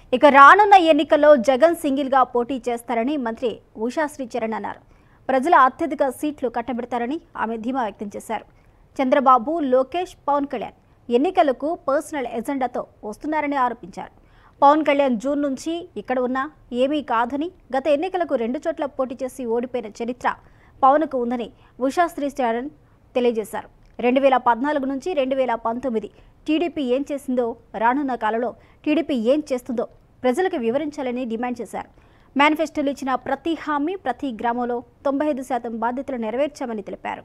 ఇక రానున్న ఎన్నికల్లో జగన్ సింగిల్ గా పోటీ చేస్తారని మంత్రి ఉషా శ్రీచరణ్ అన్నారు ప్రజల అత్యధిక సీట్లు కట్టబెడతారని ఆమె ధీమా వ్యక్తం చేశారు చంద్రబాబు లోకేష్ పవన్ కళ్యాణ్ ఎన్నికలకు పర్సనల్ ఎజెండాతో వస్తున్నారని ఆరోపించారు పవన్ కళ్యాణ్ జూన్ నుంచి ఇక్కడ ఉన్నా ఏమీ కాదని గత ఎన్నికలకు రెండు చోట్ల పోటీ చేసి ఓడిపోయిన చరిత్ర పవన్కు ఉందని ఉషా శ్రీచరణ్ తెలియజేశారు రెండు వేల పద్నాలుగు నుంచి రెండు వేల పంతొమ్మిది టీడీపీ ఏం చేసిందో రానున్న కాలంలో టీడీపీ ఏం చేస్తుందో ప్రజలకు వివరించాలని డిమాండ్ చేశారు మేనిఫెస్టోలు ఇచ్చిన ప్రతి హామీ ప్రతి గ్రామంలో తొంభై ఐదు శాతం బాధ్యతలు నెరవేర్చామని తెలిపారు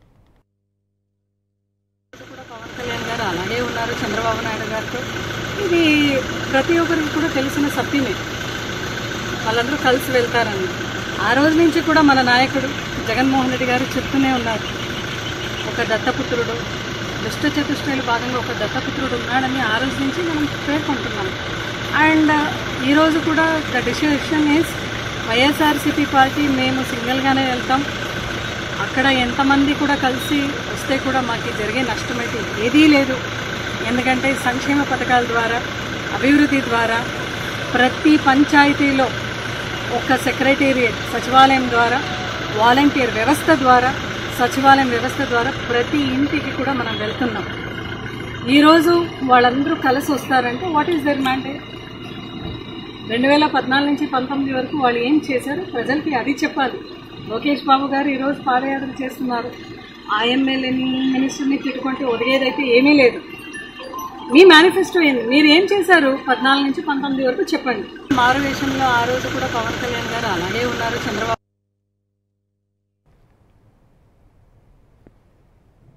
కూడా పవన్ కళ్యాణ్ గారు అలాగే ఉన్నారు చంద్రబాబు నాయుడు గారితో ఇది ప్రతి ఒక్కరికి కూడా తెలిసిన సత్యమే వాళ్ళందరూ కలిసి వెళ్తారని ఆ రోజు నుంచి కూడా మన నాయకుడు జగన్మోహన్ రెడ్డి గారు చెప్తూనే ఉన్నారు ఒక దత్తపుత్రుడు దుష్ట చతుష్టయాలు భాగంగా ఒక దత్తపుత్రుడు ఉన్నాడని ఆ రోజు నుంచి మనం పేర్కొంటున్నాం అండ్ ఈరోజు కూడా the decision is YSRCP party మేము సింగిల్గానే వెళ్తాం అక్కడ ఎంతమంది కూడా కలిసి వస్తే కూడా మాకు జరిగే నష్టం అయితే ఏదీ లేదు ఎందుకంటే సంక్షేమ పథకాల ద్వారా అభివృద్ధి ద్వారా ప్రతి పంచాయతీలో ఒక సెక్రటేరియట్ సచివాలయం ద్వారా వాలంటీర్ వ్యవస్థ ద్వారా సచివాలయం వ్యవస్థ ద్వారా ప్రతి ఇంటికి కూడా మనం వెళ్తున్నాం ఈరోజు వాళ్ళందరూ కలిసి వస్తారంటే వాట్ ఈస్ దర్ మ్యాండేట్ రెండు వేల పద్నాలుగు నుంచి పంతొమ్మిది వరకు వాళ్ళు ఏం చేశారు ప్రజలకి అది చెప్పాలి లోకేష్ బాబు గారు ఈరోజు పాదయాత్ర చేస్తున్నారు ఆ ఎమ్మెల్యేని మినిస్టర్ని తిట్టుకుంటే ఒదిగేదైతే ఏమీ లేదు మీ మేనిఫెస్టో ఏంది మీరు ఏం చేశారు పద్నాలుగు నుంచి పంతొమ్మిది వరకు చెప్పండి మారువేషంలో ఆ రోజు కూడా పవన్ కళ్యాణ్ గారు అలాగే ఉన్నారు చంద్రబాబు